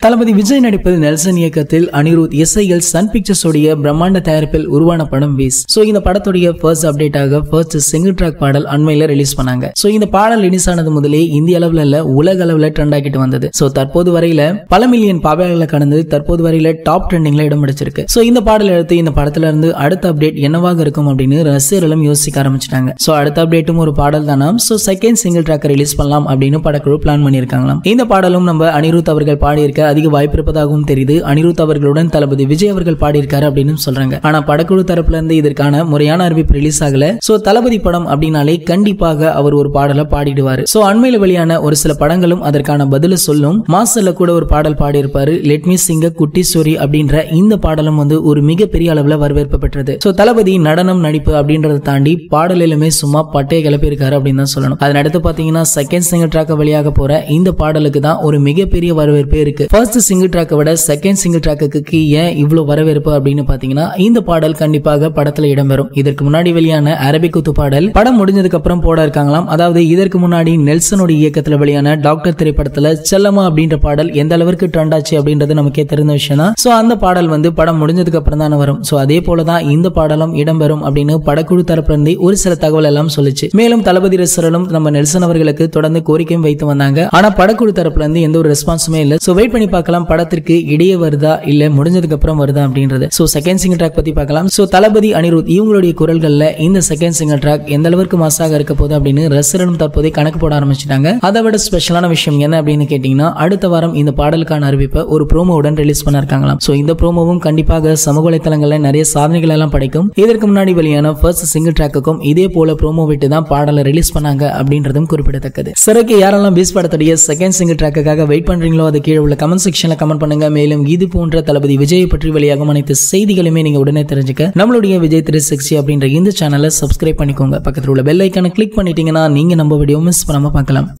தளபதி விஜய் நடிப்பில் நெல்சன் இயக்கத்தில் அனிருத் இசையில் சன் பிக்சர்ஸ் உடைய பிரம்மாண்ட தயாரிப்பில் உருவான படம் வீஸ் சோ இந்த படத்துடைய ஃபர்ஸ்ட் அப்டேட்டாக ஃபர்ஸ்ட் சிங்கிள் ட்ராக் பாடல் அண்மையில ரிலீஸ் பண்ணாங்க சோ இந்த பாடல் ரிலீஸ் ஆனது முதலே இந்திய அளவுல இல்ல உலக அளவுல ட்ரெண்ட் ஆகிட்டு வந்தது சோ தற்போது வரையில பல மில்லியன் பாடல்களை கடந்து தற்போது வரையில டாப் ட்ரெண்டிங்ல இடம் பிடிச்சிருக்கு சோ இந்த பாடல் எடுத்து இந்த படத்துல இருந்து அடுத்த அப்டேட் என்னவாக இருக்கும் அப்படின்னு ரசிகர்களும் யோசிக்க ஆரம்பிச்சிட்டாங்க சோ அடுத்த அப்டேட்டும் ஒரு பாடல் தானாம் so second single track release பண்ணலாம் அப்படின்னு படக்குழு பிளான் பண்ணியிருக்காங்களாம் இந்த பாடலும் நம்ம அனிருத் அவர்கள் பாடியிருக்க அதிக வாய்ப்பு இருப்பதாகவும் தெரியுது அனிருத் அவர்களுடன் தளபதி விஜய் அவர்கள் பாடியிருக்காரு அப்படின்னு சொல்றாங்க ஆனா படக்குழு தரப்புல இருந்து இதற்கான முறையான அறிவிப்பு ரிலீஸ் ஆகல சோ தளபதி படம் அப்படின்னாலே கண்டிப்பாக அவர் ஒரு பாடலை பாடிடுவாரு சோ அண்மையில வெளியான ஒரு சில படங்களும் அதற்கான பதில சொல்லும் மாஸ்டர்ல கூட ஒரு பாடல் பாடியிருப்பாரு லெட் மீ சிங்க குட்டி ஸ்டோரி அப்படின்ற இந்த பாடலும் வந்து ஒரு மிகப்பெரிய அளவுல வரவேற்பு பெற்றது சோ தளபதி நடனம் நடிப்பு அப்படின்றத தாண்டி பாடலிலுமே சும்மா பட்டையை கிளப்பி இருக்காரு அப்படின்னு தான் சொல்லணும் அதன் அடுத்து பாத்தீங்கன்னா செகண்ட் சிங்கிள் ட்ராக் வெளியாக போற இந்த பாடலுக்கு தான் ஒரு மிகப்பெரிய வரவேற்பு இருக்கு ஃபர்ஸ்ட் சிங்கிள் ட்ராக்கை விட செகண்ட் சிங்கிள் ட்ராக்குக்கு ஏன் இவ்வளவு வரவேற்பு அப்படின்னு பாத்தீங்கன்னா இந்த பாடல் கண்டிப்பாக படத்துல இடம்பெறும் இதற்கு முன்னாடி வெளியான அரபிக் குத்து பாடல் படம் முடிஞ்சதுக்கு அப்புறம் போட இருக்காங்களாம் அதாவது இதற்கு முன்னாடி நெல்சனோட இயக்கத்துல வெளியான டாக்டர் திரைப்படத்துல செல்லமா அப்படின்ற பாடல் எந்த அளவிற்கு ட்ரெண்ட் ஆச்சு அப்படின்றது நமக்கே தெரிந்த விஷயம் தான் சோ அந்த பாடல் வந்து படம் முடிஞ்சதுக்கு அப்புறம் தானே வரும் சோ அதே போலதான் இந்த பாடலும் இடம்பெறும் அப்படின்னு படக்குழு தரப்புல இருந்து ஒரு சில தகவல் எல்லாம் சொல்லுச்சு மேலும் தளபதி ரசரலும் நம்ம நெல்சன் அவர்களுக்கு தொடர்ந்து கோரிக்கையும் வைத்து வந்தாங்க ஆனா படக்குழு தரப்புல இருந்து எந்த ஒரு ரெஸ்பான்ஸுமே இல்ல சோ வெயிட் பண்ணி பார்க்கலாம் படத்திற்கு இடையே வருதா இல்ல முடிஞ்சதுக்கு அப்புறம் வருதா அப்படின்றது சோ செகண்ட் சிங்கிள் ட்ராக் பத்தி பார்க்கலாம் சோ தளபதி அனிருத் இவங்களுடைய குரல்கள்ல இந்த செகண்ட் சிங்கிள் ட்ராக் எந்த அளவுக்கு மாசாக இருக்க போகுது அப்படின்னு ரசிகர்களும் தற்போதை கணக்கு போட ஆரம்பிச்சிட்டாங்க அதை விட ஸ்பெஷலான விஷயம் என்ன அப்படின்னு கேட்டீங்கன்னா அடுத்த வாரம் இந்த பாடலுக்கான அறிவிப்பை ஒரு ப்ரோமோவுடன் ரிலீஸ் பண்ண இருக்காங்களாம் சோ இந்த ப்ரோமோவும் கண்டிப்பாக சமூக வலைத்தளங்கள்ல நிறைய சாதனைகள் எல்லாம் படைக்கும் இதற்கு முன்னாடி வெளியான ஃபர்ஸ்ட் சிங்கிள் ட்ராக்குக்கும் இதே போல ப்ரோமோ விட்டு தான் பாடலை ரிலீஸ் பண்ணாங்க அப்படின்றதும் குறிப்பிடத்தக்கது சிறக்கு யாரெல்லாம் பீஸ் படத்துடைய செகண்ட் சிங்கிள் ட்ராக்குக்காக வெயிட் பண்றீங்களோ அது கீழே உள்ள கமெண்ட் செக்ஷன்ல கமெண்ட் பண்ணுங்க மேலும் இது போன்ற தளபதி விஜய் பற்றி வெளியாகும் அனைத்து செய்திகளுமே நீங்க உடனே தெரிஞ்சுக்க நம்மளுடைய விஜய் த்ரீ சிக்ஸ்டி அப்படின்ற இந்த சேனலை சப்ஸ்கிரைப் பண்ணிக்கோங்க பக்கத்தில் உள்ள பெல் ஐக்கான கிளிக் பண்ணிட்டீங்கன்னா நீங்க நம்ம வீடியோ மிஸ் பண்ணாம பார்க்கலாம்